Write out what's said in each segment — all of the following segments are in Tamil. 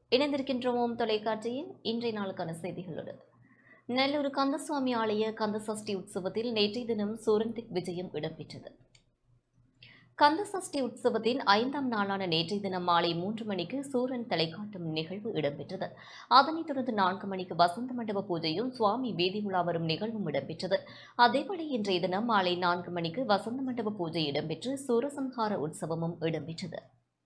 இணைந்திருக்கின்றோம் தொலைக்காட்சியில் இன்றைய நாளுக்கான செய்திகளோடு நெல்லூர் கந்தசுவாமி ஆலய கந்தசஷ்டி உற்சவத்தில் நேற்றைய தினம் சூரந்திக் விஜயம் இடம்பெற்றது கந்தசஷ்டி உற்சவத்தின் ஐந்தாம் நாளான நேற்றைய தினம் மாலை மூன்று மணிக்கு சூரன் தலைக்காட்டும் நிகழ்வு இடம்பெற்றது அதனைத் தொடர்ந்து நான்கு மணிக்கு வசந்த மண்டப பூஜையும் சுவாமி வீதி உலா வரும் நிகழ்வும் இடம்பெற்றது அதேபடி இன்றைய தினம் மாலை நான்கு மணிக்கு வசந்த மண்டப பூஜை இடம்பெற்று சூரசம்ஹார உற்சவமும் இடம்பெற்றது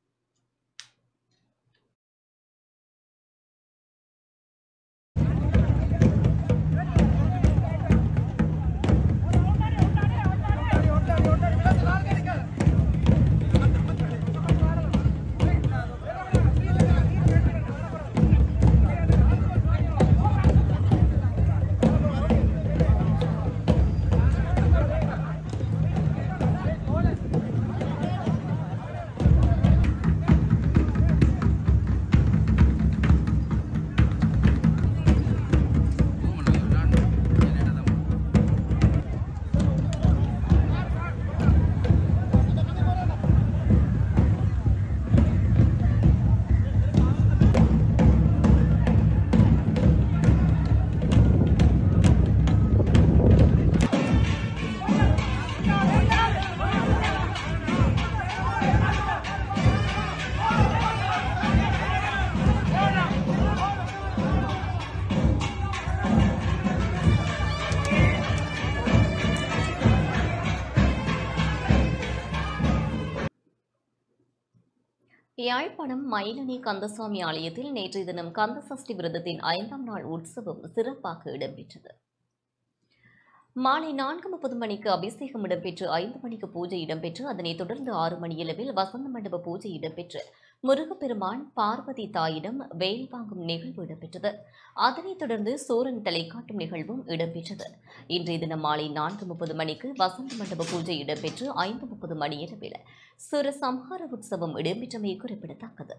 யாழ்ப்பாணம் மயிலணி கந்தசுவாமி ஆலயத்தில் நேற்றைய தினம் கந்தசஷ்டி விரதத்தின் ஐந்தாம் நாள் உற்சவம் சிறப்பாக இடம்பெற்றது மாலை நான்கு முப்பது மணிக்கு அபிஷேகம் இடம்பெற்று ஐந்து மணிக்கு பூஜை இடம்பெற்று அதனைத் தொடர்ந்து ஆறு மணியளவில் வசந்த மண்டப பூஜை இடம்பெற்று முருகப்பெருமான் பார்வதி தாயிடம் வேல் வாங்கும் நிகழ்வு இடம்பெற்றது அதனைத் தொடர்ந்து சூரன் தலை காட்டும் நிகழ்வும் இடம்பெற்றது இன்றைய தினம் மாலை நான்கு முப்பது மணிக்கு வசந்த மண்டப பூஜை இடம்பெற்று ஐந்து முப்பது மணியளவில் சுரசம்ஹார உற்சவம் இடம்பெற்றமை குறிப்பிடத்தக்கது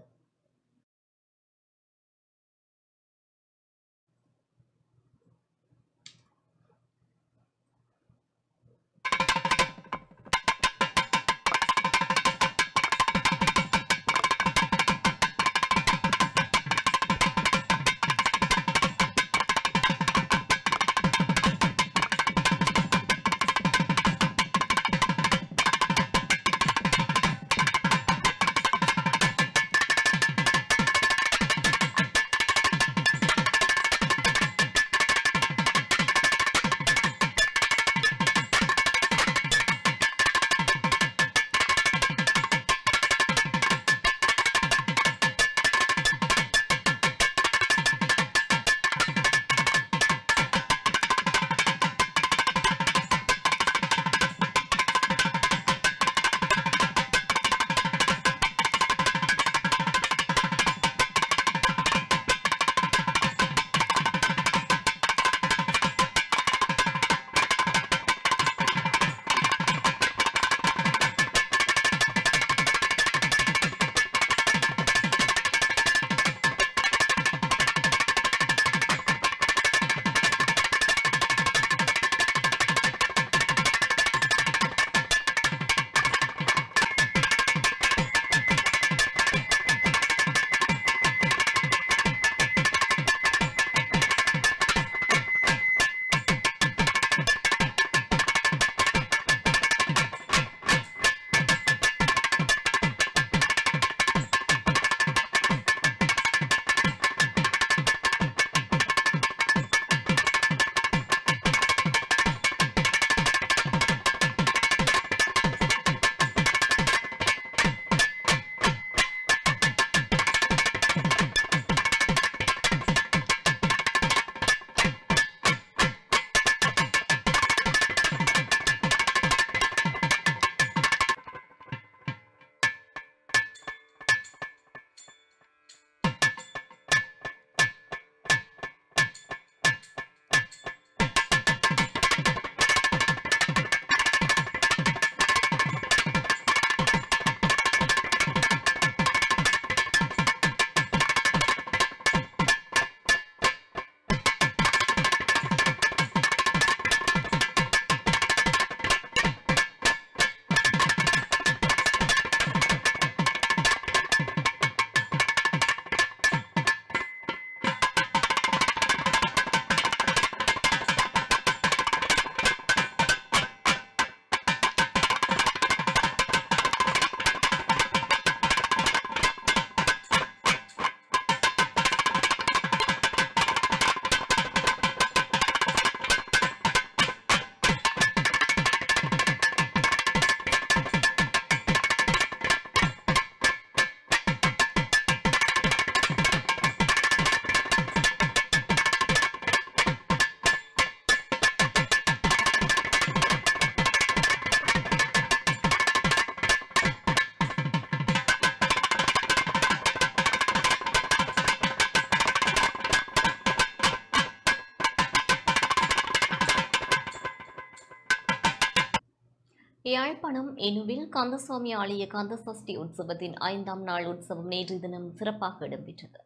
யாழ்ப்பாணம் எனுவில் கந்தசுவாமி ஆலய கந்த சஷ்டி உற்சவத்தின் ஐந்தாம் நாள் உற்சவம் நேற்று தினம் சிறப்பாக இடம்பெற்றது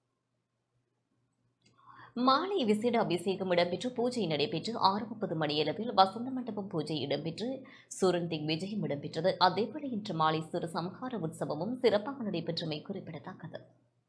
மாலை விசேட அபிஷேகம் இடம்பெற்று பூஜை நடைபெற்று ஆறு முப்பது மணியளவில் வசந்த மண்டபம் பூஜை இடம்பெற்று சூரன் திக் விஜயம் இடம்பெற்றது அதேபோல இன்று மாலை சிறு சம்ஹார உற்சவமும் சிறப்பாக நடைபெற்றமை குறிப்பிடத்தக்கது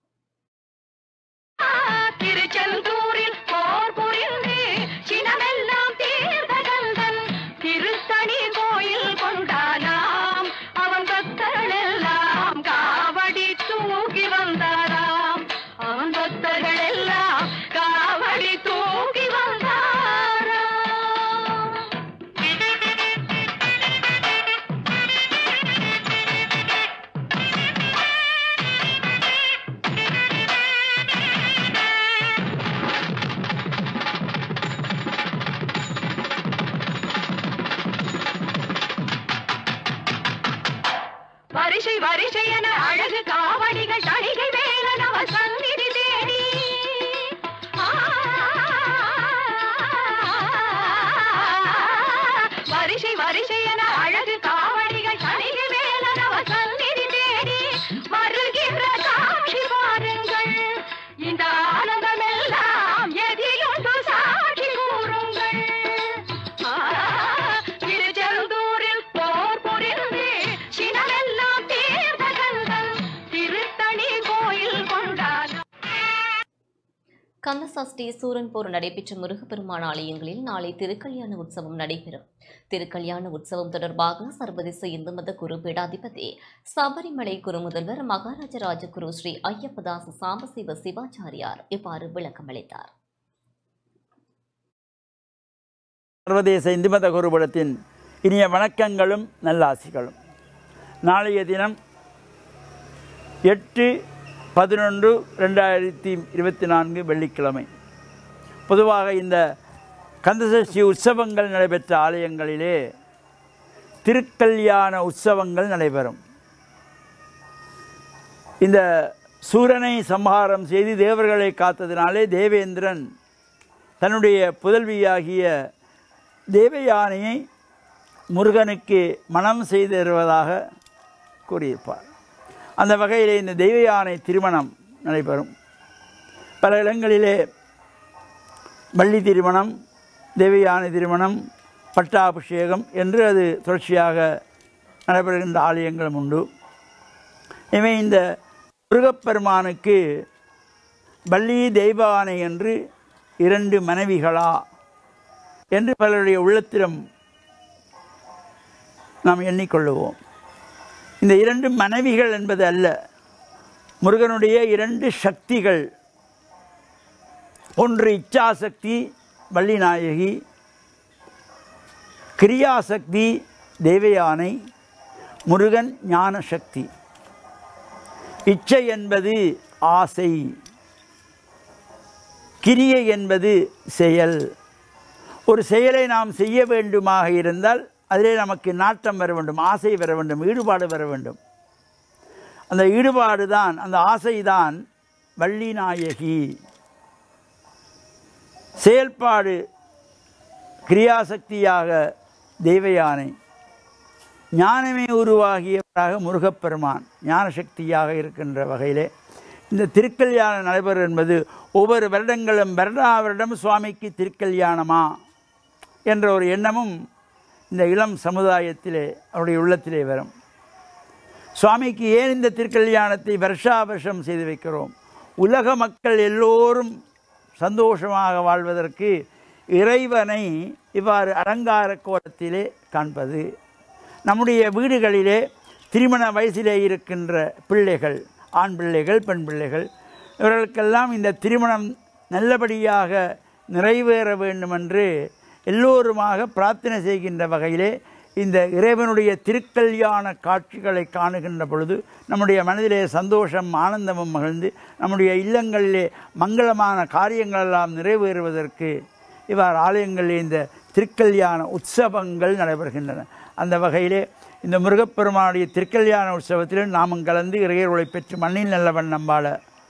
திருச்செந்தூரில் போர் புரிந்து சினமெல்லாம் தீர்ந்த கந்தன் திருத்தணி கோயில் கொண்டானாம் அவன் பக்தர்களெல்லாம் காவடி தூக்கி வந்தாராம் அவன் பக்தர்களெல்லாம் காவடி தூக்கி வந்தாராம் வரிசை வரிசை என அழகு காவடிகள் தணிகை வேலன் அவர் சந்நிதி தேடி ஆ, வரிசை வரிசை என அழகு காவடிகள் தணிகை வேலன் அவர் சந்நிதி தேடி வருகின்ற காட்சி பாருங்கள் இந்த ஆனந்தமெல்லாம் எதிலுண்டு சாட்சி கூறுங்கள் ஆ, திருச்செந்தூரில் போர் புரிந்து சினமெல்லாம் தீர்ந்த கந்தன் திருத்தணி கோயில் கொண்டான் கந்தசஷ்டி சூரன் போர் நடைபெற்ற முருகப்பெருமான் ஆலயங்களில் நாளை திருக்கல்யாண உற்சவம் நடைபெறும் திருக்கல்யாண உற்சவம் தொடர்பாக சர்வதேச இந்து மத குரு பீடாதிபதி சபரிமலை குரு முதல்வர் மகாராஜ ராஜகுரு ஸ்ரீ ஐயப்பதாச சாம்பசிவ சிவாச்சாரியார் இவ்வாறு விளக்கமளித்தார் சர்வதேச இந்து மத குருபடத்தின் இனிய வணக்கங்களும் நல்லாசிகளும் நாளைய தினம் எட்டு பதினொன்று ரெண்டாயிரத்தி இருபத்தி நான்கு வெள்ளிக்கிழமை பொதுவாக இந்த கந்தசஷ்டி உற்சவங்கள் நடைபெற்ற ஆலயங்களிலே திருக்கல்யாண உற்சவங்கள் நடைபெறும் இந்த சூரனை சம்ஹாரம் செய்து தேவர்களை காத்ததினாலே தேவேந்திரன் தன்னுடைய புதல்வியாகிய தேவயானையை முருகனுக்கு மனம் செய்து தருவதாக கூறியிருப்பார் அந்த வகையிலே இந்த தெய்வயானை திருமணம் நடைபெறும் பல இடங்களிலே வள்ளி திருமணம் தேவயானை திருமணம் பட்டாபிஷேகம் என்று அது தொடர்ச்சியாக நடைபெறுகின்ற ஆலயங்களும் உண்டு எனவே இந்த முருகப்பெருமானுக்கு வள்ளி தெய்வானை என்று இரண்டு மனைவிகளா என்று பலருடைய உள்ளத்திலும் நாம் எண்ணிக்கொள்ளுவோம் இந்த இரண்டு மனைவிகள் என்பது அல்ல முருகனுடைய இரண்டு சக்திகள் ஒன்று இச்சாசக்தி வள்ளிநாயகி கிரியாசக்தி தேவயானை முருகன் ஞான சக்தி இச்சை என்பது ஆசை கிரியை என்பது செயல் ஒரு செயலை நாம் செய்ய வேண்டுமாக இருந்தால் அதிலே நமக்கு நாட்டம் வர வேண்டும் ஆசை வர வேண்டும் ஈடுபாடு வர வேண்டும் அந்த ஈடுபாடு தான் அந்த ஆசை தான் வள்ளி நாயகி செயல்பாடு கிரியாசக்தியாக தெய்வயானை ஞானமே உருவாகியவராக முருகப்பெருமான் ஞான சக்தியாக இருக்கின்ற வகையிலே இந்த திருக்கல்யாணம் நடைபெறும் என்பது ஒவ்வொரு வருடங்களும் வருடா வருடம் சுவாமிக்கு திருக்கல்யாணமா என்ற ஒரு எண்ணமும் இந்த இளம் சமுதாயத்திலே அவருடைய உள்ளத்திலே வரும் சுவாமிக்கு ஏன் இந்த திருக்கல்யாணத்தை வருஷா வருஷம் செய்து வைக்கிறோம் உலக மக்கள் எல்லோரும் சந்தோஷமாக வாழ்வதற்கு இறைவனை இவ்வாறு அலங்கார கோலத்திலே காண்பது நம்முடைய வீடுகளிலே திருமண வயசிலே இருக்கின்ற பிள்ளைகள் ஆண் பிள்ளைகள் பெண் பிள்ளைகள் இவர்களுக்கெல்லாம் இந்த திருமணம் நல்லபடியாக நிறைவேற வேண்டுமென்று எல்லோருமாக பிரார்த்தனை செய்கின்ற வகையிலே இந்த இறைவனுடைய திருக்கல்யாண காட்சிகளை காணுகின்ற பொழுது நம்முடைய மனதிலே சந்தோஷம் ஆனந்தமும் மகிழ்ந்து நம்முடைய இல்லங்களிலே மங்களமான காரியங்களெல்லாம் நிறைவேறுவதற்கு இவ்வாறு ஆலயங்களில் இந்த திருக்கல்யாண உற்சவங்கள் நடைபெறுகின்றன அந்த வகையிலே இந்த முருகப்பெருமானுடைய திருக்கல்யாண உற்சவத்தில் நாமும் கலந்து இறையர்களை பெற்று மண்ணில் நல்லவன் நம்பாள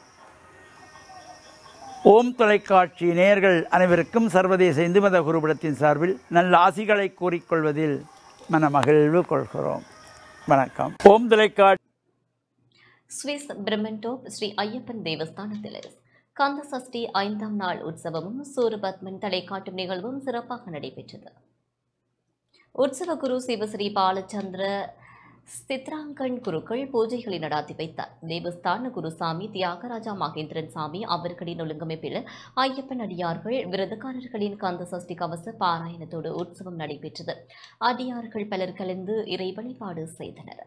ஓம் தொலைக்காட்சி நேயர்கள் அனைவருக்கும் சர்வதேச இந்து மத குருபடத்தின் சார்பில் நல்ல ஆசிகளை கூறிக்கொள்வதில் மனமகிழ்வு கொள்கிறோம் வணக்கம் ஓம் தொலைக்காட்சி சுவிஸ் பிரம்மன்டோப் ஸ்ரீ ஐயப்பன் தேவஸ்தானத்தில் கந்த சஷ்டி ஐந்தாம் நாள் உற்சவமும் சூரபத்மன் தலை காட்டும் நிகழ்வும் சிறப்பாக நடைபெற்றது உற்சவ குரு சிவஸ்ரீ பாலச்சந்திர சித்ராங்கன் குருக்கள் பூஜைகளை நடாத்தி வைத்தார் தேவஸ்தான குருசாமி தியாகராஜா மகேந்திரன் சாமி அவர்களின் ஒழுங்கமைப்பில் ஐயப்பன் அடியார்கள் விரதக்காரர்களின் கந்த சஷ்டி கவச பாராயணத்தோடு உற்சவம் நடைபெற்றது அடியார்கள் பலர் கலந்து இறை வழிபாடு செய்தனர்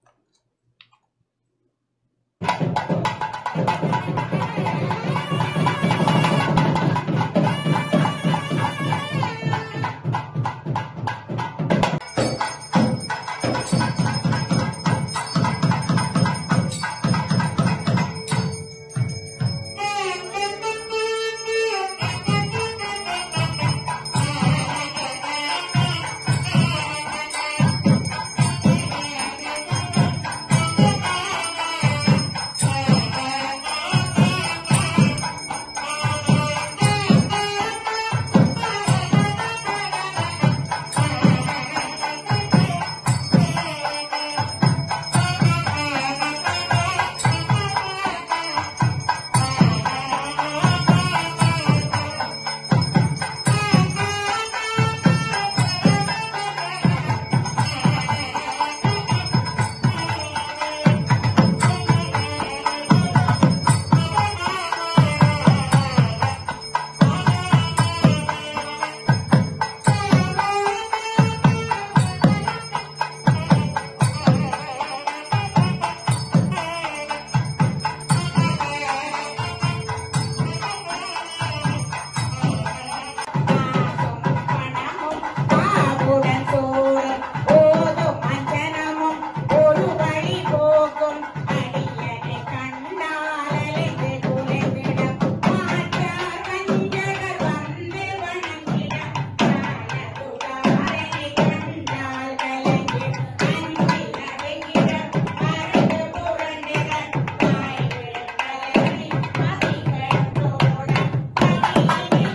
காவுடன் தோறும் ஓதும் அஞ்சனமும் ஒரு வழி போகும் அடியனை கண்டால் அலைந்து குலைந்திடம் மாற்றார் வஞ்சகர் வந்து வணங்கிட ஞானதுடாரை கண்டால் கலங்கி அஞ்சி நடுங்கிடம் மறந்து புரண்டிட வாய்விடும் கலங்கி அபிகள் தோட கனியினி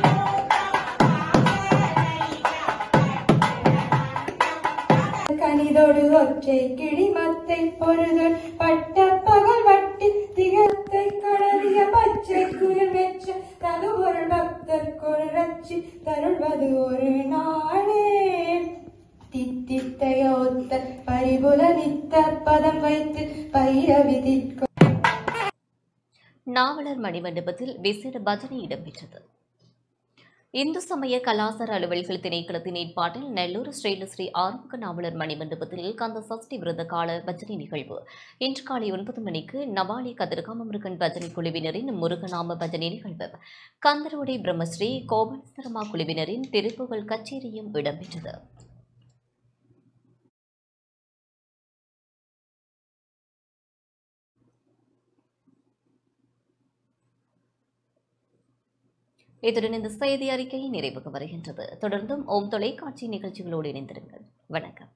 கனிதொடு ஒற்றை கிளிமத்தை பொருதல் பட்ட பகல் வட்டி திகத்தை கடறிய பச்சை குயில் வெச்ச தகுபொருள் பக்தர் குரட்சி தருள்வது ஒரு நாளே தித்தித்தையோத்த பரிபுலனித்த பதம் வைத்து பைரவி திட்கொ நாவலர் மணிமண்டபத்தில் விசேட பஜனை இடம்பெற்றது இந்து சமய கலாசார அலுவல்கள் திணைக்களத்தின் ஏற்பாட்டில் நெல்லூர் ஸ்ரீலஸ்ரீ ஆறுமுக நாவலர் மணிமண்டபத்தில் கந்த சஷ்டி விரத கால பஜனை நிகழ்வு இன்று காலை ஒன்பது மணிக்கு நவாலி கதிர்காம முருகன் பஜனை குழுவினரின் முருகநாம பஜனை நிகழ்வு கந்தரோடை பிரம்மஸ்ரீ கோபனசரமா குழுவினரின் திருப்புகழ் கச்சேரியும் இடம்பெற்றது இத்துடன் இந்த செய்தி அறிக்கை நிறைவுக்கு வருகின்றது தொடர்ந்தும் ஓம் தொலைக்காட்சி நிகழ்ச்சிகளோடு இணைந்திருங்கள் வணக்கம்